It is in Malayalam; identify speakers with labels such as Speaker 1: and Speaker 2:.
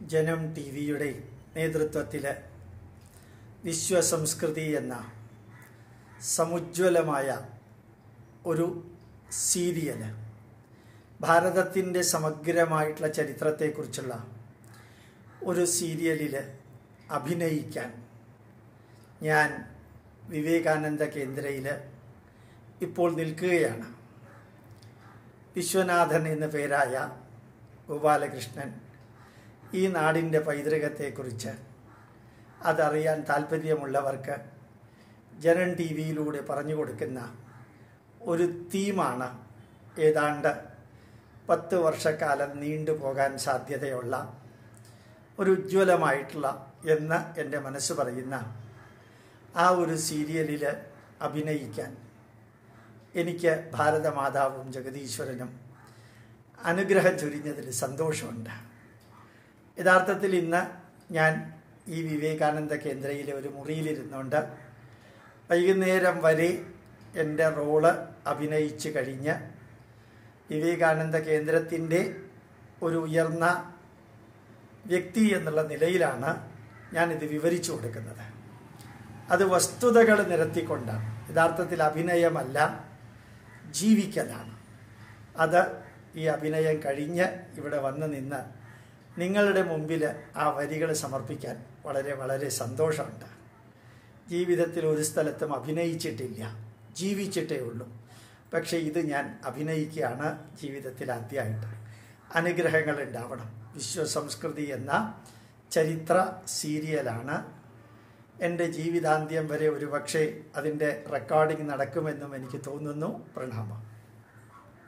Speaker 1: ജനം ടി വിയുടെ നേതൃത്വത്തിൽ വിശ്വസംസ്കൃതി എന്ന സമുജ്വലമായ ഒരു സീരിയൽ ഭാരതത്തിൻ്റെ സമഗ്രമായിട്ടുള്ള ചരിത്രത്തെക്കുറിച്ചുള്ള ഒരു സീരിയലിൽ അഭിനയിക്കാൻ ഞാൻ വിവേകാനന്ദ കേന്ദ്രയിൽ ഇപ്പോൾ നിൽക്കുകയാണ് വിശ്വനാഥൻ എന്ന പേരായ ഗോപാലകൃഷ്ണൻ ഈ നാടിൻ്റെ പൈതൃകത്തെക്കുറിച്ച് അതറിയാൻ താല്പര്യമുള്ളവർക്ക് ജനൻ ടി വിയിലൂടെ പറഞ്ഞു കൊടുക്കുന്ന ഒരു തീമാണ് ഏതാണ്ട് പത്ത് വർഷക്കാലം നീണ്ടുപോകാൻ സാധ്യതയുള്ള ഒരു ഉജ്ജ്വലമായിട്ടുള്ള എന്ന് എൻ്റെ മനസ്സ് പറയുന്ന ആ ഒരു സീരിയലിൽ അഭിനയിക്കാൻ എനിക്ക് ഭാരതമാതാവും ജഗതീശ്വരനും അനുഗ്രഹം ചൊരിഞ്ഞതിൽ സന്തോഷമുണ്ട് യഥാർത്ഥത്തിൽ ഇന്ന് ഞാൻ ഈ വിവേകാനന്ദ കേന്ദ്രയിലെ ഒരു മുറിയിലിരുന്നുകൊണ്ട് വൈകുന്നേരം വരെ എൻ്റെ റോള് അഭിനയിച്ച് കഴിഞ്ഞ് വിവേകാനന്ദ കേന്ദ്രത്തിൻ്റെ ഒരു ഉയർന്ന വ്യക്തി എന്നുള്ള നിലയിലാണ് ഞാനിത് വിവരിച്ചു കൊടുക്കുന്നത് അത് വസ്തുതകൾ നിരത്തിക്കൊണ്ടാണ് യഥാർത്ഥത്തിൽ അഭിനയമല്ല ജീവിക്കലാണ് അത് ഈ അഭിനയം കഴിഞ്ഞ് ഇവിടെ വന്ന് നിന്ന് നിങ്ങളുടെ മുമ്പിൽ ആ വരികൾ സമർപ്പിക്കാൻ വളരെ വളരെ സന്തോഷമുണ്ട് ജീവിതത്തിൽ ഒരു സ്ഥലത്തും അഭിനയിച്ചിട്ടില്ല ജീവിച്ചിട്ടേ ഉള്ളൂ പക്ഷേ ഇത് ഞാൻ അഭിനയിക്കുകയാണ് ജീവിതത്തിൽ ആദ്യമായിട്ട് അനുഗ്രഹങ്ങൾ ഉണ്ടാവണം വിശ്വസംസ്കൃതി എന്ന ചരിത്ര സീരിയലാണ് എൻ്റെ ജീവിതാന്ത്യം വരെ ഒരുപക്ഷെ അതിൻ്റെ റെക്കോർഡിംഗ് നടക്കുമെന്നും എനിക്ക് തോന്നുന്നു പ്രണാമം